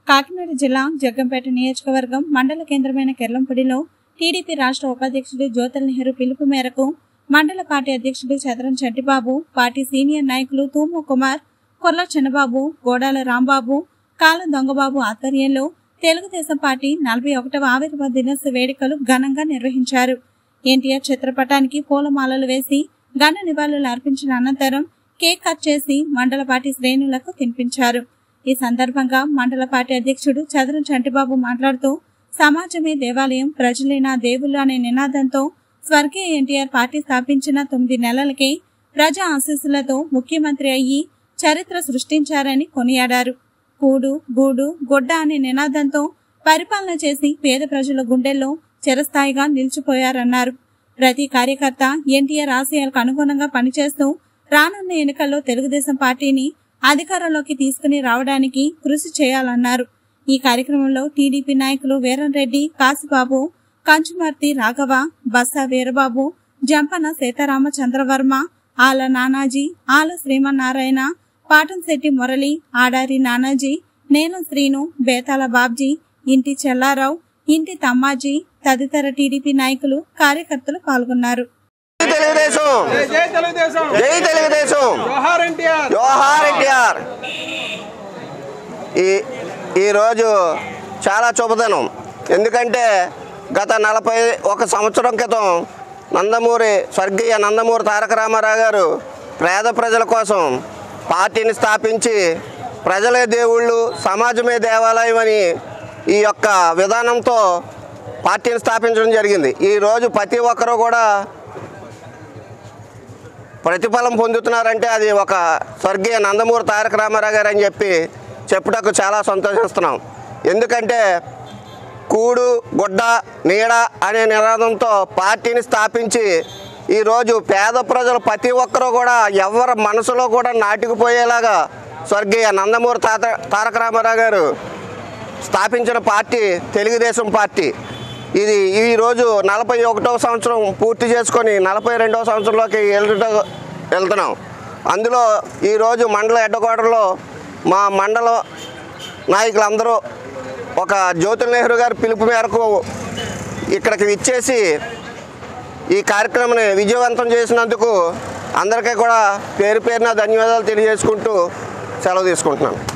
కాకినాడ జిల్లా జగ్గంపేట నియోజకవర్గం మండల కేంద్రమైన కెర్లంపూడిలో టీడీపీ రాష్ట్ర ఉపాధ్యక్షుడు జ్యోతుల నెహ్రూ పిలుపు మేరకు మండల పార్టీ అధ్యక్షుడు చదరం చంటిబాబు పార్టీ సీనియర్ నాయకులు తూము కుమార్ కొర్ల చిన్నబాబు గోడాల రాంబాబు కాల దొంగబాబు ఆధ్వర్యంలో తెలుగుదేశం పార్టీ నలభై ఒకటవ ఆవిర్భావ దినోత్సవ వేడుకలు ఘనంగా నిర్వహించారు ఎన్టీఆర్ చిత్రపటానికి పూలమాలలు వేసి ఘన నివాళులు అర్పించిన అనంతరం కేక్ కట్ చేసి మండల పార్టీ శ్రేణులకు తినిపించారు ఈ సందర్భంగా మండల పార్టీ అధ్యక్షుడు చదరం చంటిబాబు మాట్లాడుతూ సమాజమే దేవాలయం ప్రజలే నా దేవుళ్ళు అనే నినాదంతో స్వర్గీయ ఎన్టీఆర్ పార్టీ స్థాపించిన తొమ్మిది నెలలకే ప్రజా ఆశీస్సులతో ముఖ్యమంత్రి అయ్యి చరిత్ర సృష్టించారని కొనియాడారు కూడు గూడు గొడ్డ అనే నినాదంతో పరిపాలన చేసి పేద ప్రజల గుండెల్లో చిరస్థాయిగా నిలిచిపోయారన్నారు ప్రతి కార్యకర్త ఎన్టీఆర్ ఆశయాలకు అనుగుణంగా పనిచేస్తూ రానున్న ఎన్నికల్లో తెలుగుదేశం పార్టీని అధికారంలోకి తీసుకుని రావడానికి కృషి చేయాలన్నారు ఈ కార్యక్రమంలో టీడీపీ నాయకులు వీరంరెడ్డి కాశీబాబు కంచుమర్తి రాఘవ బస్సా వీరబాబు జంపన సీతారామ చంద్రవర్మ ఆల నానాజీ ఆల శ్రీమన్నారాయణ పాటంశెట్టి మురళి ఆడారి నానాజీ నేలం శ్రీను బేతాల బాబ్జీ ఇంటి చెల్లారావు ఇంటి తమ్మాజీ తదితర టీడీపీ నాయకులు కార్యకర్తలు పాల్గొన్నారు జై తెలుగుదేశం జై జై తెలుగుదేశం జై తెలుగుదేశం జోహార్ ఎన్టీఆర్ జోహార్ ఎన్టీఆర్ ఈ ఈరోజు చాలా శుభదినం ఎందుకంటే గత నలభై ఒక సంవత్సరం క్రితం నందమూరి స్వర్గీయ నందమూరి తారక రామారావు గారు పేద ప్రజల కోసం పార్టీని స్థాపించి ప్రజలే దేవుళ్ళు సమాజమే దేవాలయం అని ఈ యొక్క విధానంతో పార్టీని స్థాపించడం జరిగింది ఈరోజు ప్రతి ఒక్కరూ కూడా ప్రతిఫలం పొందుతున్నారంటే అది ఒక స్వర్గీయ నందమూరి తారక రామారావు గారు అని చెప్పి చెప్పుటకు చాలా సంతోషిస్తున్నాం ఎందుకంటే కూడు గుడ్డ నీడ అనే నినాదంతో పార్టీని స్థాపించి ఈరోజు పేద ప్రజలు ప్రతి ఒక్కరూ కూడా ఎవరి మనసులో కూడా నాటుకుపోయేలాగా స్వర్గీయ నందమూరి తాత తారక రామారావు గారు స్థాపించిన పార్టీ తెలుగుదేశం పార్టీ ఇది ఈరోజు నలభై ఒకటవ సంవత్సరం పూర్తి చేసుకొని నలభై రెండవ సంవత్సరంలోకి వెళ్తుట వెళ్తున్నాం అందులో ఈరోజు మండల హెడ్క్వార్టర్లో మా మండల నాయకులందరూ ఒక జ్యోతుల నెహ్రూ గారి పిలుపు మేరకు ఇక్కడికి విచ్చేసి ఈ కార్యక్రమాన్ని విజయవంతం చేసినందుకు అందరికీ కూడా పేరు పేరున ధన్యవాదాలు తెలియజేసుకుంటూ సెలవు తీసుకుంటున్నాను